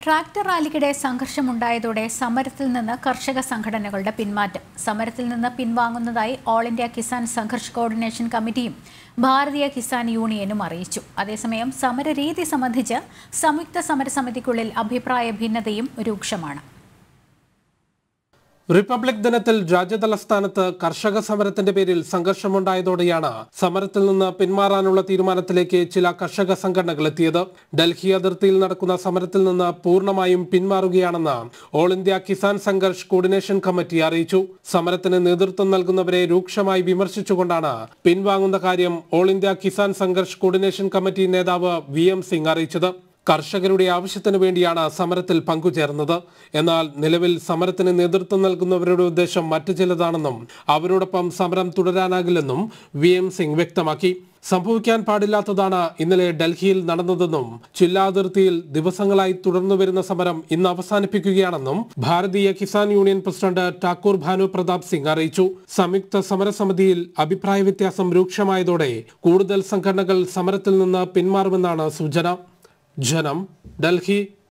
tractor റാലിക്കിടെ സംഘർഷമുണ്ടായതോടെ സമരത്തിൽ നിന്ന് കർഷക സംഘടനകളുടെ പിന്മാറ്റം സമരത്തിൽ നിന്ന് പിൻവാങ്ങുന്നതായി all India Kisan Sangharsh coordination കമ്മിറ്റിയും ഭാരതീയ കിസാൻ യൂണിയനും അറിയിച്ചു അതേസമയം സമരരീതി സംബന്ധിച്ച് സംയുക്ത സമരസമിതിക്കുള്ളിൽ അഭിപ്രായ ഭിന്നതയും രൂക്ഷമാണ് റിപ്പബ്ലിക് ദിനത്തിൽ രാജ്യതലസ്ഥാനത്ത് കർഷക സമരത്തിന്റെ പേരിൽ സംഘർഷമുണ്ടായതോടെയാണ് സമരത്തിൽ നിന്ന് പിന്മാറാനുള്ള തീരുമാനത്തിലേക്ക് ചില കർഷക സംഘടനകൾ എത്തിയത് ഡൽഹി അതിർത്തിയിൽ നടക്കുന്ന സമരത്തിൽ നിന്ന് പൂർണ്ണമായും പിന്മാറുകയാണെന്ന് all India Kisan Sangharsh coordination committee അറിയിച്ചു സമരത്തിന് നേതൃത്വം നൽകുന്നവരെ രൂക്ഷമായി വിമർശിച്ചുകൊണ്ടാണ് പിൻവാങ്ങുന്ന കാര്യം all India Kisan Sangharsh coordination committee നേതാവ് വി എം സിംഗ് അറിയിച്ചത് കർഷകരുടെ ആവശ്യത്തിനു വേണ്ടിയാണ് സമരത്തിൽ പങ്കുചേർന്നത് എന്നാൽ നിലവിൽ സമരത്തിന് നേതൃത്വം നൽകുന്നവരുടെ ഉദ്ദേശം മറ്റു ചിലതാണെന്നും അവരോടൊപ്പം സമരം തുടരാനാകില്ലെന്നും വി എം സിംഗ് വ്യക്തമാക്കി സംഭവിക്കാൻ പാടില്ലാത്തതാണ് ഇന്നലെ ഡൽഹിയിൽ നടന്നതെന്നും ജില്ലാ അതിർത്തിയിൽ ദിവസങ്ങളായി തുടർന്നു വരുന്ന സമരം ഇന്ന് അവസാനിപ്പിക്കുകയാണെന്നും ഭാരതീയ കിസാൻ യൂണിയൻ പ്രസിഡന്റ് ഠാക്കൂർ ഭാനു പ്രതാപ് സിംഗ് അറിയിച്ചു സംയുക്ത സമരസമിതിയിൽ അഭിപ്രായ വ്യത്യാസം രൂക്ഷമായതോടെ കൂടുതൽ സംഘടനകൾ സമരത്തിൽ നിന്ന് പിന്മാറുമെന്നാണ് സൂചന ജനം ഡൽഹി